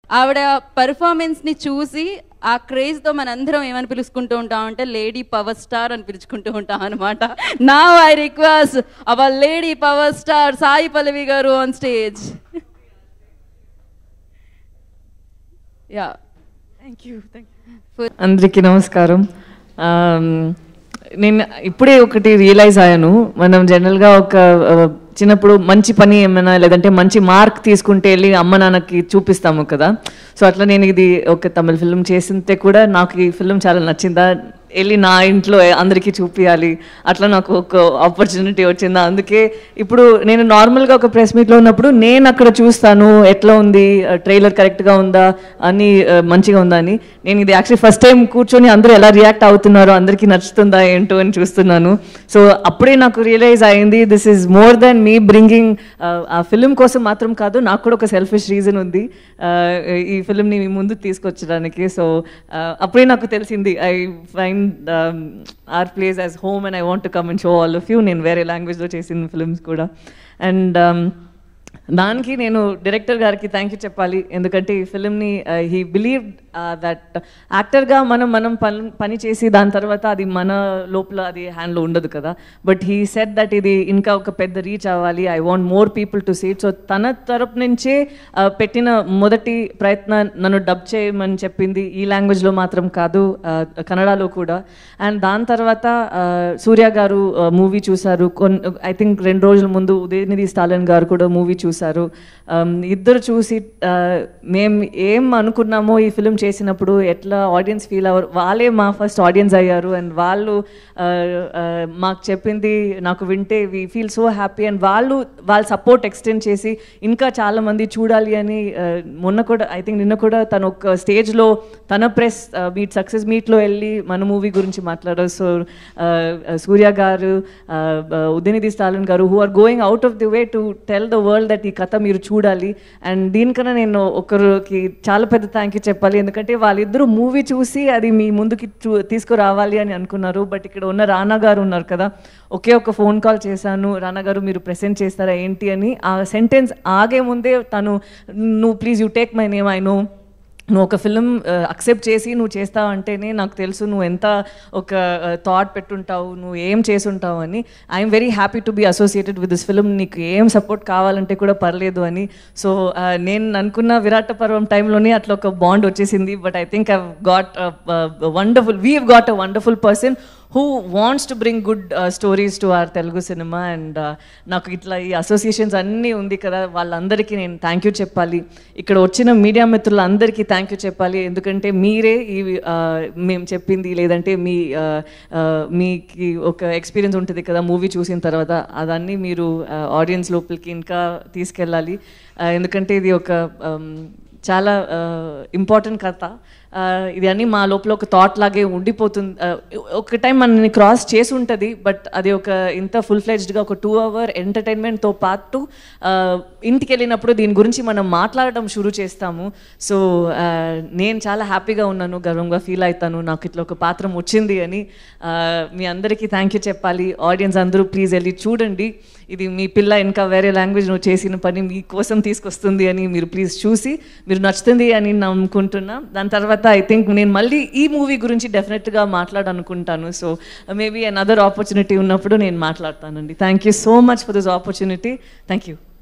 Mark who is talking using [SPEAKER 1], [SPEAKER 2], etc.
[SPEAKER 1] ఆవిడ పర్ఫార్మెన్స్ని చూసి ఆ క్రేజ్తో మనందరం ఏమని పిలుచుకుంటూ ఉంటాం అంటే లేడీ పవర్ స్టార్ అని పిలుచుకుంటూ ఉంటాం అనమాట నా I request our lady power star Sai Pallavi garu on stage yeah
[SPEAKER 2] thank you thank
[SPEAKER 1] For-
[SPEAKER 2] అందరికీ నమస్కారం ఆమ్, నేను ఇప్పుడే ఒకటి రియలైజ్ అయ్యాను మనం జనరల్గా ఒక ఆ, చిన్నప్పుడు మంచి పని ఏమైనా లేదంటే మంచి మార్క్ తీసుకుంటే వెళ్ళి అమ్మ నాన్నకి చూపిస్తాము కదా సో అట్లా నేను ఇది ఒక తమిళ ఫిల్మ్ చేసింటే కూడా నాకు ఈ ఫిల్మ్ చాలా నచ్చిందా వెళ్ళి నా ఇంట్లో అందరికీ చూపించాలి అట్లా నాకు ఒక ఆపర్చునిటీ వచ్చిందా అందుకే ఇప్పుడు నేను నార్మల్గా ఒక ప్రెస్ మీట్లో ఉన్నప్పుడు నేను అక్కడ చూస్తాను ఎట్లా ఉంది ట్రైలర్ కరెక్ట్గా ఉందా అన్ని ఆ, మంచిగా ఉందా అని నేను ఇది యాక్చువల్లీ ఫస్ట్ టైం కూర్చొని అందరూ ఎలా రియాక్ట్ అవుతున్నారో అందరికీ నచ్చుతుందా ఏంటో అని చూస్తున్నాను సో అప్పుడే నాకు రియలైజ్ అయింది this is more than me bringing ఆ ఫిలిం కోసం మాత్రం కాదు నాకు కూడా ఒక సెల్ఫిష్ రీజన్ ఉంది ఆ, ఈ ఫిలింని మీ ముందు తీసుకొచ్చడానికి సో అప్పుడే నాకు తెలిసింది I find our place as home and I want to come and show all of you నేను వేరే లాంగ్వేజ్లో చేసిన ఫిల్మ్స్ కూడా అండ్ దానికి నేను డైరెక్టర్ గారికి థ్యాంక్ యూ చెప్పాలి ఎందుకంటే ఈ ఫిలింని హీ బిలీవ్ దట్ యాక్టర్గా మనం మనం పని పని చేసి దాని తర్వాత అది మన లోపల అది హ్యాండ్లో ఉండదు కదా బట్ హీ సెట్ దట్ ఇది ఇంకా ఒక పెద్ద రీచ్ అవ్వాలి I want more people to see it so తన తరపు నుంచే ఆ, పెట్టిన మొదటి ప్రయత్నం నన్ను డబ్ చేయమని చెప్పింది ఈ లాంగ్వేజ్లో మాత్రం కాదు ఆ, కన్నడలో కూడా అండ్ దాని తర్వాత ఆ, సూర్య గారు మూవీ చూశారు కొన్ ఐ థింక్ రెండు రోజుల ముందు ఉదయనిధి స్టాలిన్ గారు కూడా మూవీ చూశారు Um, ఇద్దరు చూసి మేము ఏం అనుకున్నామో ఈ ఫిలిం చేసినప్పుడు ఎట్లా ఆడియన్స్ ఫీల్ అవ్వరు వాళ్ళే మా ఫస్ట్ ఆడియన్స్ అయ్యారు అండ్ వాళ్ళు uh, uh, మాకు చెప్పింది నాకు వింటే we feel so happy and వాళ్ళు వాళ్ళ సపోర్ట్ ఎక్స్టెండ్ చేసి ఇంకా చాలా మంది చూడాలి అని uh, మొన్న కూడా ఐ థింక్ నిన్న కూడా తను ఒక స్టేజ్లో తన ప్రెస్ మీట్ సక్సెస్ మీట్లో వెళ్ళి మన మూవీ గురించి మాట్లాడారు సో సూర్య గారు uh, Udhayanidhi Stalin garu who are going out of the way to tell the world that ఈ కథ మీరు చూడాలి అండ్ దీనికన్నా నేను ఒకరికి చాలా పెద్ద థ్యాంక్ యూ చెప్పాలి ఎందుకంటే వాళ్ళిద్దరూ మూవీ చూసి అది మీ ముందుకి చూ- తీసుకురావాలి అని అనుకున్నారు బట్ ఇక్కడ ఉన్న రానా గారు ఉన్నారు కదా ఒకే ఒక ఫోన్ కాల్ చేశాను రానా గారు మీరు ప్రెసెంట్ చేస్తారా ఏంటి అని ఆ సెంటెన్స్ ఆగే ముందే తను నువ్వు please you take my name I know నువ్వు ఒక ఫిలిం అక్సెప్ట్ చేసి నువ్వు చేస్తావు అంటేనే నాకు తెలుసు నువ్వు ఎంత ఒక థాట్ పెట్టుంటావు నువ్వు ఏం చేసుంటావు అని I'm very happy to be associated with this film నీకు ఏం సపోర్ట్ కావాలంటే కూడా పర్లేదు అని సో నేను అనుకున్న విరాట పర్వం టైంలోనే అట్లా ఒక బాండ్ వచ్చేసింది but I think I've got wonderful we got a wonderful person who wants to bring good stories to our Telugu cinema and నాకు ఇట్లా ఈ అసోసియేషన్స్ అన్నీ ఉంది కదా వాళ్ళందరికీ నేను థ్యాంక్ యూ చెప్పాలి ఇక్కడ వచ్చిన మీడియా మిత్రులందరికీ థ్యాంక్ యూ చెప్పాలి ఎందుకంటే మీరే ఈ uh, మేము చెప్పింది లేదంటే మీ uh, uh, మీకు ఒక ఎక్స్పీరియన్స్ ఉంటుంది కదా మూవీ చూసిన తర్వాత అదన్నీ మీరు ఆడియన్స్ లోపలికి ఇంకా తీసుకెళ్ళాలి Uh, ఎందుకంటే ఇది ఒక um, చాలా ఇంపార్టెంట్ కథ ఆ, ఇది అన్ని మా లోపల ఒక థాట్ లాగే ఉండిపోతుంది ఆ, ఒక టైం మనని క్రాస్ చేసి ఉంటుంది బట్ అది ఒక ఇంత ఫుల్ ఫ్లెజ్డ్గా ఒక టూ అవర్ ఎంటర్టైన్మెంట్తో పాటు ఆ, ఇంటికి వెళ్ళినప్పుడు దీని గురించి మనం మాట్లాడడం షురూ చేస్తాము సో ఆ, నేను చాలా హ్యాపీగా ఉన్నాను గర్వంగా ఫీల్ అవుతాను నాకు ఇట్లా ఒక పాత్రం వచ్చింది అని ఆ, మీ అందరికీ థ్యాంక్ యూ చెప్పాలి ఆడియన్స్ అందరూ ప్లీజ్ వెళ్ళి చూడండి ఇది మీ పిల్ల ఇంకా వేరే లాంగ్వేజ్ నువ్వు చేసిన పని మీ కోసం తీసుకొస్తుంది అని మీరు ప్లీజ్ చూసి మీరు నచ్చుతుంది అని నమ్ముకుంటున్నా దాని తర్వాత ఐ థింక్ నేను మళ్ళీ ఈ మూవీ గురించి డెఫినెట్గా మాట్లాడాలనుకుంటాను so maybe another opportunity ఉన్నప్పుడు నేను మాట్లాడతానండి thank you so much for this opportunity thank you